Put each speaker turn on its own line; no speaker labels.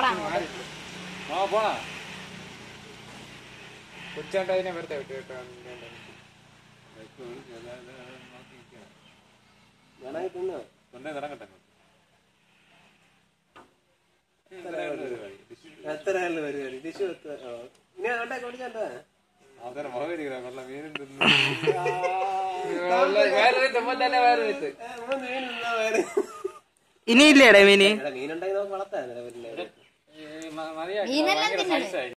അങ്ങോട്ട്
ആ പോണാ കൊച്ചാണ്ട് അതിനെ വെറുതെ വിട്ടു കേട്ടോ
ഞാനായി തിന്നോ
കൊണ്ടേ ഇറങ്ങട്ടെ
എത്ര ആളുകൾ പരിപാടി ടിഷ്യൂ എത്ര ഓ. ഇനി ഉണ്ടാക്കി കുടിച്ചാ
അവരെ മുഖം ഇരിക്കണം കൊള്ള മീനും തിന്നു
ഇനിയില്ലേടെ മീന്
മീനുണ്ടെങ്കിൽ നമുക്ക് വളർത്താൻ
മീനെല്ലാം തിന്നണേ